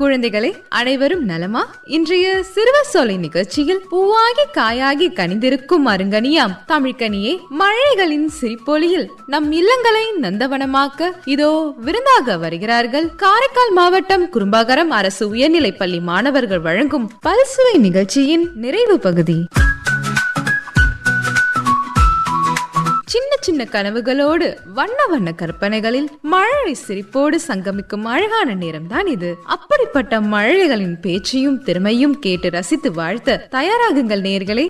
குழந்தைகளே அனைவரும் நலமா இன்றைய சிறுவர் சோலை நிகழ்ச்சியில் பூவாகி காயாகி கனிந்திருக்கும் அருங்கனியாம் தமிழ்கனியே மழைகளின் சிரிப்பொலியில் நம் இல்லங்களை நந்தவனமாக்க இதோ விருந்தாக வருகிறார்கள் காரைக்கால் மாவட்டம் குறும்பாகரம் அரசு உயர்நிலைப்பள்ளி மாணவர்கள் வழங்கும் பல்சுவை நிகழ்ச்சியின் நிறைவு பகுதி சின்ன சின்ன கனவுகளோடு வண்ண வண்ண கற்பனைகளில் மழலை சிரிப்போடு சங்கமிக்கும் அழகான நேரம் தான் இது அப்படிப்பட்ட மழலைகளின் பேச்சையும் திறமையும் கேட்டு ரசித்து வாழ்த்த தயாராகுங்கள் நேர்களே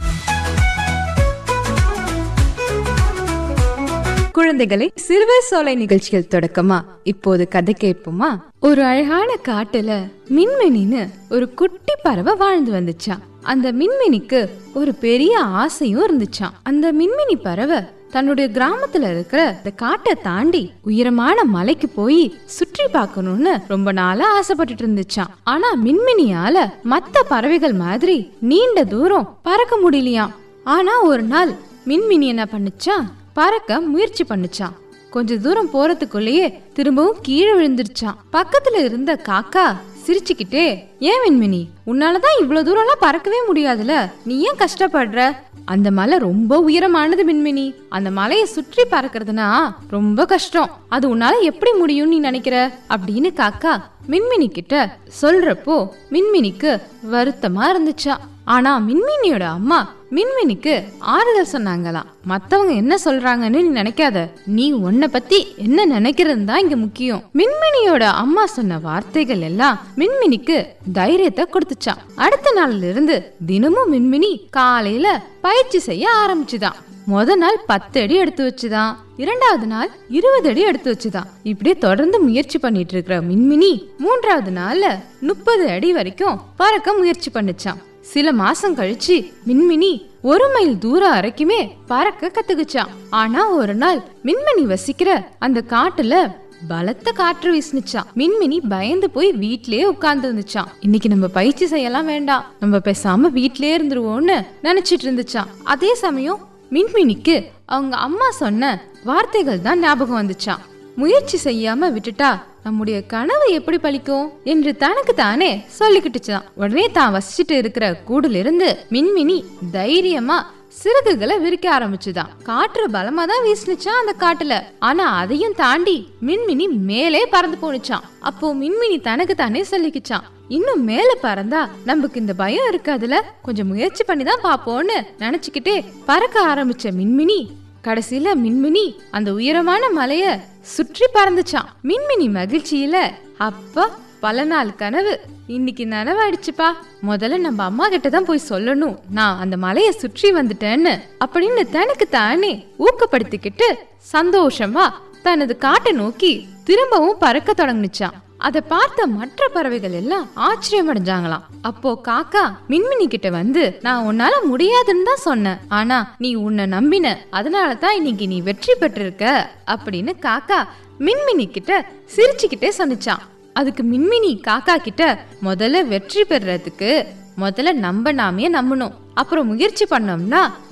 குழந்தைகளை சிறுவர் சோலை நிகழ்ச்சிகள் தொடக்கமா இப்போது கதை கேட்போமா ஒரு அழகான காட்டுல மின்மினின்னு ஒரு குட்டி பறவை வாழ்ந்து வந்துச்சான் அந்த மின்மினிக்கு ஒரு பெரிய ஆசையும் இருந்துச்சாம் அந்த மின்மினி பறவை தன்னுடைய கிராமத்துல இருக்கிற இந்த காட்டை தாண்டி உயரமான மலைக்கு போய் சுற்றி பார்க்கணும்னு ரொம்ப நாளா ஆசைப்பட்டுட்டு இருந்துச்சாம் ஆனா மின்மினியால மத்த பறவைகள் மாதிரி நீண்ட தூரம் பறக்க முடியலையாம் ஆனா ஒரு நாள் மின்மினி என்ன பண்ணுச்சா பறக்க முயற்சி பண்ணுச்சான் கொஞ்ச தூரம் போறதுக்குள்ளேயே திரும்பவும் கீழே விழுந்துருச்சான் பக்கத்துல இருந்த காக்கா சிரிச்சுக்கிட்டே ஏன் மின்மினி உன்னாலதான் இவ்வளவு தூரம்லாம் பறக்கவே முடியாதுல நீ ஏன் கஷ்டப்படுற அந்த மலை ரொம்ப உயரமானது மின்மினி அந்த மலையை சுற்றி பறக்கிறதுனா ரொம்ப கஷ்டம் அது உன்னால எப்படி முடியும் நீ நினைக்கிற அப்படின்னு காக்கா மின்மினி கிட்ட சொல்றப்போ மின்மினிக்கு வருத்தமா இருந்துச்சா ஆனா மின்மினியோட அம்மா மின்மினிக்கு ஆறுதல் சொன்னாங்களாம் மத்தவங்க என்ன சொல்றாங்கன்னு நீ நினைக்காத நீ உன்னை பத்தி என்ன நினைக்கிறது தான் இங்க முக்கியம் மின்மினியோட அம்மா சொன்ன வார்த்தைகள் எல்லாம் மின்மினிக்கு தைரியத்தை கொடுத்துச்சான் அடுத்த நாள்ல இருந்து தினமும் மின்மினி காலையில பயிற்சி செய்ய ஆரம்பிச்சுதான் முத நாள் பத்து அடி எடுத்து வச்சுதான் இரண்டாவது நாள் இருபது அடி எடுத்து வச்சுதான் இப்படியே தொடர்ந்து முயற்சி பண்ணிட்டு இருக்கிற மின்மினி மூன்றாவது நாள்ல முப்பது அடி வரைக்கும் பறக்க முயற்சி பண்ணுச்சான் சில மாசம் கழிச்சு மின்மினி ஒரு மைல் தூரம் வரைக்குமே பறக்க கத்துக்குச்சான் ஆனா ஒரு நாள் மின்மினி வசிக்கிற அந்த காட்டுல பலத்த காற்று வீசுனுச்சான் மின்மினி பயந்து போய் வீட்லயே உட்கார்ந்து இருந்துச்சான் இன்னைக்கு நம்ம பயிற்சி செய்யலாம் வேண்டாம் நம்ம பேசாம வீட்லயே இருந்துருவோம்னு நினைச்சிட்டு இருந்துச்சான் அதே சமயம் மின்மினிக்கு அவங்க அம்மா சொன்ன வார்த்தைகள் தான் ஞாபகம் வந்துச்சான் முயற்சி செய்யாம விட்டுட்டா நம்முடைய கனவு எப்படி பலிக்கும் என்று தனக்கு தானே சொல்லிக்கிட்டுச்சான் உடனே தான் வசிச்சுட்டு இருக்கிற கூடுல இருந்து மின்மினி தைரியமா சிறகுகளை விரிக்க ஆரம்பிச்சுதான் காற்று பலமா தான் வீசுனுச்சான் அந்த காட்டுல ஆனா அதையும் தாண்டி மின்மினி மேலே பறந்து போனுச்சான் அப்போ மின்மினி தனக்கு தானே சொல்லிக்கிச்சான் இன்னும் மேல பறந்தா நமக்கு இந்த பயம் இருக்காதுல கொஞ்சம் முயற்சி பண்ணி தான் பாப்போம்னு நினைச்சுக்கிட்டே பறக்க ஆரம்பிச்ச மின்மினி கடைசியில மின்மினி அந்த உயரமான மலைய சுற்றி பறந்துச்சான் மின்மினி மகிழ்ச்சியில அப்பா பல நாள் கனவு இன்னைக்கு நனவாயிடுச்சுப்பா முதல்ல நம்ம அம்மா கிட்ட தான் போய் சொல்லணும் நான் அந்த மலையை சுற்றி வந்துட்டேன்னு அப்படின்னு தனக்கு தானே ஊக்கப்படுத்திக்கிட்டு சந்தோஷமா தனது காட்டை நோக்கி திரும்பவும் பறக்க தொடங்குச்சான் அதை பார்த்த மற்ற பறவைகள் எல்லாம் ஆச்சரியம் அடைஞ்சாங்களாம் அப்போ காக்கா மின்மினி கிட்ட வந்து நான் உன்னால முடியாதுன்னு தான் சொன்னேன் ஆனா நீ உன்னை நம்பின அதனால தான் இன்னைக்கு நீ வெற்றி பெற்றிருக்க அப்படின்னு காக்கா மின்மினி கிட்ட சிரிச்சுக்கிட்டே சொன்னிச்சான் அதுக்கு மின்மினி காக்கா கிட்ட முதல்ல வெற்றி பெறறதுக்கு முதல்ல நம்ப நாமே நம்பணும் அப்புறம் முயற்சி பண்ணோம்னா